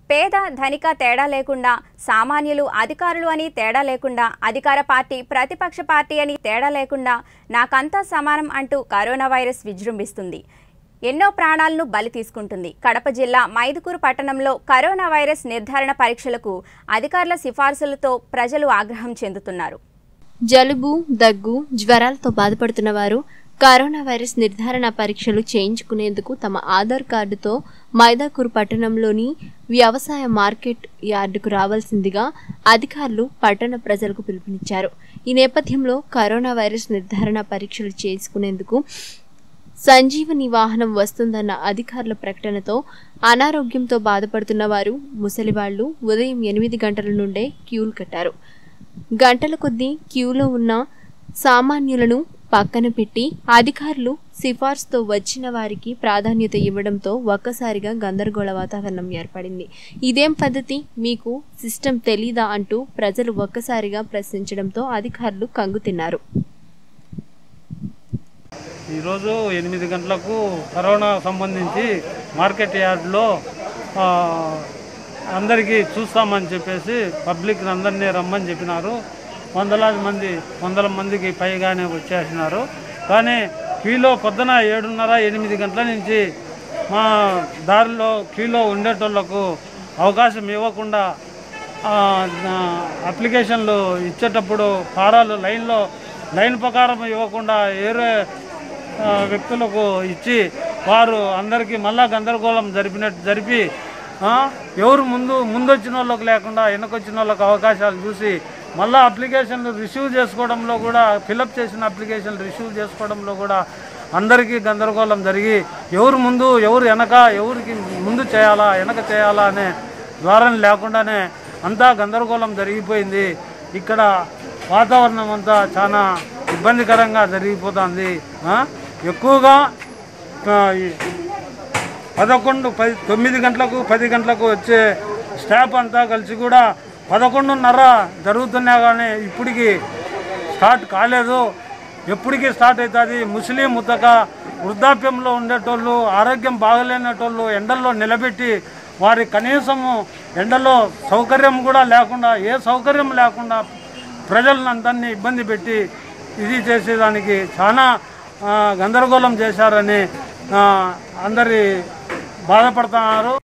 పేద ధనిక తేడా లేకుండా సామాన్యులు అధికారులు అని తేడా లేకుండా అధికార పార్టీ ప్రతిపక్ష పార్టీ అని తేడా లేకుండా నాకంతా సమానం అంటూ కరోనా వైరస్ విజృంభిస్తుంది ఎన్నో ప్రాణాలను బలి తీసుకుంటుంది కడప జిల్లా మైదుకూరు పట్టణంలో కరోనా వైరస్ నిర్ధారణ పరీక్షలకు అధికారుల సిఫార్సులతో ప్రజలు ఆగ్రహం చెందుతున్నారు జలుబు దగ్గు జ్వరాలతో బాధపడుతున్న వారు కరోనా వైరస్ నిర్ధారణ పరీక్షలు చేయించుకునేందుకు తమ ఆధార్ కార్డుతో మైదాకూరు పట్టణంలోని వ్యవసాయ మార్కెట్ యార్డుకు రావాల్సిందిగా అధికారులు పట్టణ ప్రజలకు పిలుపునిచ్చారు ఈ నేపథ్యంలో కరోనా వైరస్ నిర్ధారణ పరీక్షలు చేసుకునేందుకు సంజీవని వాహనం వస్తుందన్న అధికారుల ప్రకటనతో అనారోగ్యంతో బాధపడుతున్న వారు ముసలివాళ్లు ఉదయం ఎనిమిది గంటల నుండే క్యూలు కట్టారు గంటల కొద్దీ క్యూలో ఉన్న సామాన్యులను పక్కన పెట్టి అధికారులు సిఫార్సుతో వచ్చిన వారికి ప్రాధాన్యత ఇవ్వడంతో ఒక్కసారిగా గందరగోళ వాతావరణం ఏర్పడింది ఇదేం పద్ధతి మీకు సిస్టమ్ తెలీదా అంటూ ప్రజలు ఒక్కసారిగా ప్రశ్నించడంతో అధికారులు కంగుతిన్నారు ఈరోజు ఎనిమిది గంటలకు కరోనా సంబంధించి మార్కెట్ యార్డ్లో ఆ, అందరికీ చూస్తామని చెప్పేసి పబ్లిక్ అందరినీ రమ్మని చెప్పినారు వందలాది మంది వందల మందికి పైగానే వచ్చేసినారు కానీ క్యూలో పొద్దున ఏడున్నర ఎనిమిది గంటల నుంచి మా దారిలో క్యూలో ఉండేటోళ్లకు అవకాశం ఇవ్వకుండా ఆ, ఆ, అప్లికేషన్లు ఇచ్చేటప్పుడు ఫారాలు లైన్లో లైన్ ప్రకారం ఇవ్వకుండా వేరే ఆ, వ్యక్తులకు ఇచ్చి వారు అందరికీ మళ్ళా గందరగోళం జరిపినట్టు జరిపి ఆ, ఎవరు ముందు ముందు వచ్చిన వాళ్ళకి లేకుండా వెనకొచ్చిన వాళ్ళకి అవకాశాలు చూసి మళ్ళా అప్లికేషన్లు రిసీవ్ చేసుకోవడంలో కూడా ఫిలప్ చేసిన అప్లికేషన్లు రిసీవ్ చేసుకోవడంలో కూడా అందరికీ గందరగోళం జరిగి ఎవరు ముందు ఎవరు వెనక ఎవరికి ముందు చేయాలా వెనక చేయాలా అనే ద్వారం లేకుండానే అంతా గందరగోళం జరిగిపోయింది ఇక్కడ వాతావరణం అంతా చాలా ఇబ్బందికరంగా జరిగిపోతుంది ఆ? ఎక్కువగా ఆ, ఈ పదకొండు పది తొమ్మిది గంటలకు పది గంటలకు వచ్చే స్టాఫ్ అంతా కలిసి కూడా పదకొండున్నర జరుగుతున్నా కానీ ఇప్పటికి స్టార్ట్ కాలేదు ఎప్పటికీ స్టార్ట్ అవుతుంది ముస్లిం ముతక వృద్ధాప్యంలో ఉండేటోళ్ళు ఆరోగ్యం బాగలేనటోళ్ళు ఎండల్లో నిలబెట్టి వారి కనీసము ఎండలో సౌకర్యం కూడా లేకుండా ఏ సౌకర్యం లేకుండా ప్రజలను అందరినీ ఇబ్బంది పెట్టి ఇది చేసేదానికి చాలా ఆ, గందరగోళం చేశారని ఆ, అందరి బాధపడుతున్నారు